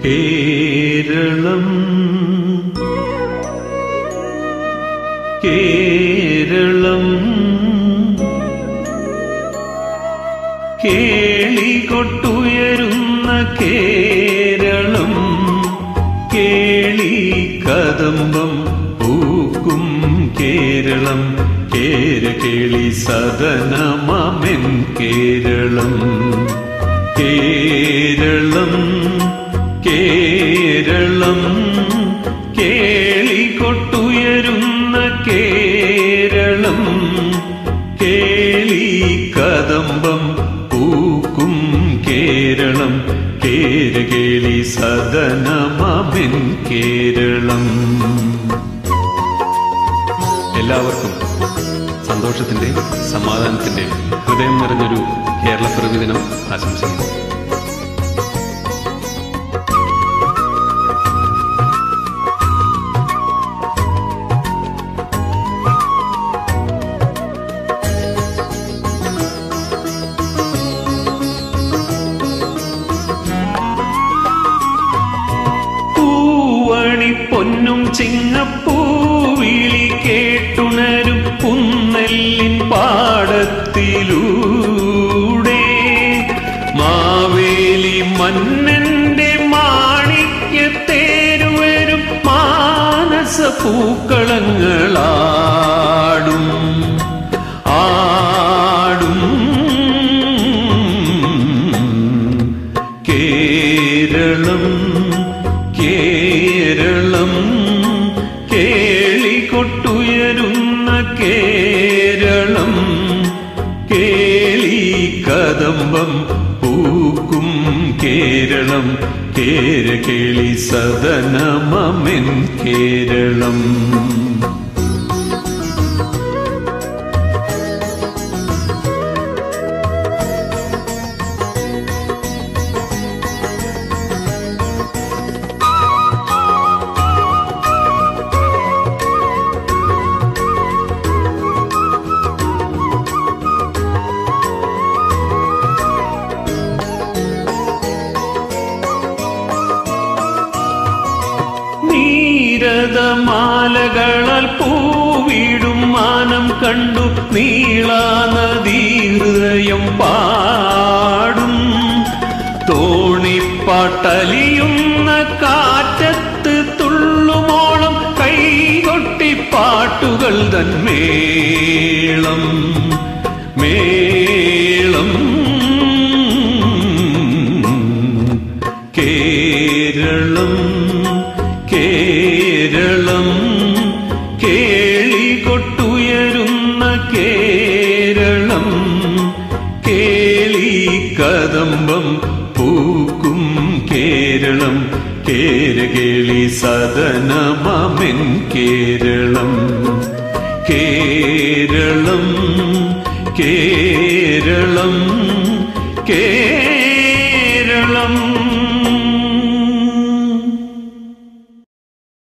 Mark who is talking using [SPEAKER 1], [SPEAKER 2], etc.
[SPEAKER 1] കേരളം കേരളം കേളികൊട്ടുയരുന്ന കേരളം കേളി കദംബം പൂക്കും കേരളം കേര കേളി സദനമമെൻ കേരളം കേരളം കേരളം കേളികൊട്ടുയരുന്ന കേരളം കേളി കദംബം പൂക്കും കേരളം കേരകേളി സദനമമെൻ കേരളം എല്ലാവർക്കും സന്തോഷത്തിന്റെ സമാധാനത്തിന്റെ ഹൃദയം നിറഞ്ഞൊരു കേരളപ്പിറവി ദിനം ആശംസിക്കുന്നു പൂവണി പൊന്നും ചിങ്ങപ്പൂവിളി കേട്ടുണരും പുന്നെല്ലിൻ പാടത്തിലൂടെ മാവേലി മന്നന്റെ മാണിക്യത്തേരുവരും മാനസ പൂക്കളങ്ങളാടും ആടും കേരളം കേരളം കേളികൊട്ടുയരുന്ന കേരളം കേളി കദംബം പൂക്കും കേരളം കേര കേളി സദനമമെൻ കേരളം നീരതമാലകളാൽ പൂവിടും മാനം കണ്ടു നീളാനദീ ഹൃദയം പാടും തോണിപ്പാട്ടലിയുന്ന കാറ്റത്ത് തുള്ളുമോളം കൈകൊട്ടി പാട്ടുകൾ തന്മേളം മേളം കേരളം കേരളം കേളികൊട്ടുയരുന്ന കേരളം കേളി കദംബം പൂക്കും കേരളം കേരകേളി സദനമമെൻ കേരളം കേരളം കേരളം കേരളം